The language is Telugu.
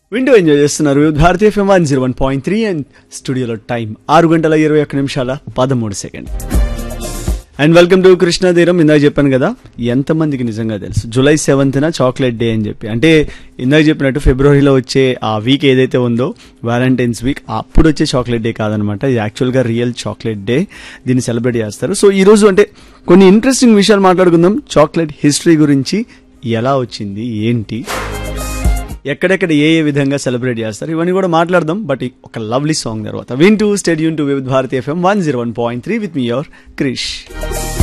వింటూ ఎంజాయ్ చేస్తున్నారు Bharatiya FM one zero one point three and స్టూడియోలో టైం ఆరు గంటల ఇరవై ఒక్క నిమిషాల పదమూడు second and welcome to Krishnateeram ఇందాక చెప్పాను కదా ఎంతమందికి నిజంగా తెలుసు జూలై సెవెంత్న చాక్లెట్ డే అని చెప్పి అంటే ఇందాక చెప్పినట్టు ఫిబ్రవరిలో వచ్చే ఆ వీక్ ఏదైతే ఉందో వ్యాలంటైన్స్ వీక్ అప్పుడు వచ్చే చాక్లెట్ డే కాదనమాట ఇది యాక్చువల్గా రియల్ చాక్లెట్ డే దీన్ని సెలబ్రేట్ చేస్తారు సో ఈ రోజు అంటే కొన్ని ఇంట్రెస్టింగ్ విషయాలు మాట్లాడుకుందాం చాక్లెట్ హిస్టరీ గురించి ఎలా వచ్చింది ఏంటి ఎక్కడెక్కడ ఏ ఏ విధంగా సెలబ్రేట్ చేస్తారు ఇవన్నీ కూడా మాట్లాడదాం బట్ ఒక లవ్లీ సాంగ్ తర్వాత విన్ to stadium to with Bharati FM one zero one point three with me your Krish